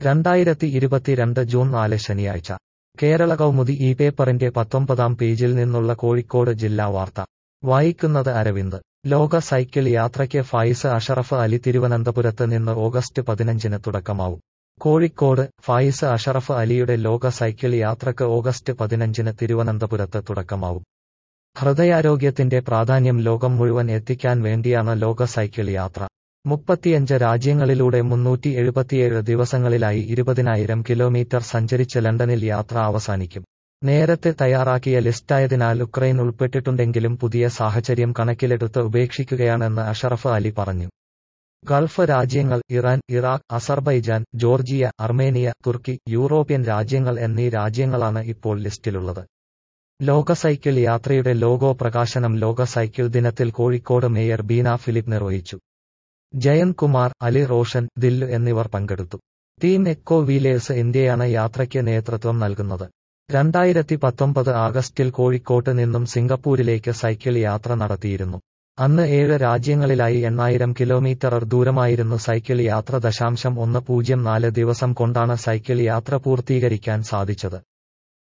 രണ്ടായിരത്തി ഇരുപത്തിരണ്ട് ജൂൺ നാല് ശനിയാഴ്ച കേരള കൗമുദി ഈ പേപ്പറിന്റെ പത്തൊമ്പതാം പേജിൽ നിന്നുള്ള കോഴിക്കോട് ജില്ലാ വാർത്ത വായിക്കുന്നത് അരവിന്ദ് ലോക സൈക്കിൾ യാത്രയ്ക്ക് ഫായിസ് അഷറഫ് അലി തിരുവനന്തപുരത്ത് നിന്ന് ഓഗസ്റ്റ് പതിനഞ്ചിന് തുടക്കമാവും കോഴിക്കോട് ഫായിസ് അഷറഫ് അലിയുടെ ലോക സൈക്കിൾ യാത്രക്ക് ഓഗസ്റ്റ് പതിനഞ്ചിന് തിരുവനന്തപുരത്ത് തുടക്കമാവും ഹൃദയാരോഗ്യത്തിന്റെ പ്രാധാന്യം ലോകം മുഴുവൻ എത്തിക്കാൻ വേണ്ടിയാണ് ലോക സൈക്കിൾ യാത്ര മുപ്പത്തിയഞ്ച് രാജ്യങ്ങളിലൂടെ മുന്നൂറ്റി എഴുപത്തിയേഴ് ദിവസങ്ങളിലായി ഇരുപതിനായിരം കിലോമീറ്റർ സഞ്ചരിച്ച് ലണ്ടനിൽ യാത്ര അവസാനിക്കും നേരത്തെ തയ്യാറാക്കിയ ലിസ്റ്റായതിനാൽ ഉക്രൈൻ ഉൾപ്പെട്ടിട്ടുണ്ടെങ്കിലും പുതിയ സാഹചര്യം കണക്കിലെടുത്ത് ഉപേക്ഷിക്കുകയാണെന്ന് അഷറഫ് അലി പറഞ്ഞു ഗൾഫ് രാജ്യങ്ങൾ Iran Iraq Azerbaijan Georgia Armenia തുർക്കി യൂറോപ്യൻ രാജ്യങ്ങൾ എന്നീ രാജ്യങ്ങളാണ് ഇപ്പോൾ ലിസ്റ്റിലുള്ളത് ലോക സൈക്കിൾ യാത്രയുടെ ലോഗോ പ്രകാശനം ലോക സൈക്കിൾ ദിനത്തിൽ കോഴിക്കോട് മേയർ ബീന ഫിലിപ്പ് നിർവഹിച്ചു ജയന്ത് കുമാർ അലി റോഷൻ ദില്ലു എന്നിവർ പങ്കെടുത്തു ടീം എക്കോ വീലേഴ്സ് ഇന്ത്യയാണ് യാത്രയ്ക്ക് നേതൃത്വം നൽകുന്നത് രണ്ടായിരത്തി പത്തൊമ്പത് ആഗസ്റ്റിൽ കോഴിക്കോട്ട് നിന്നും സിംഗപ്പൂരിലേക്ക് സൈക്കിൾ യാത്ര നടത്തിയിരുന്നു അന്ന് ഏഴ് രാജ്യങ്ങളിലായി എണ്ണായിരം കിലോമീറ്റർ ദൂരമായിരുന്നു സൈക്കിൾ യാത്ര ദശാംശം ഒന്ന് പൂജ്യം നാല് ദിവസം കൊണ്ടാണ് സൈക്കിൾ യാത്ര പൂർത്തീകരിക്കാൻ സാധിച്ചത്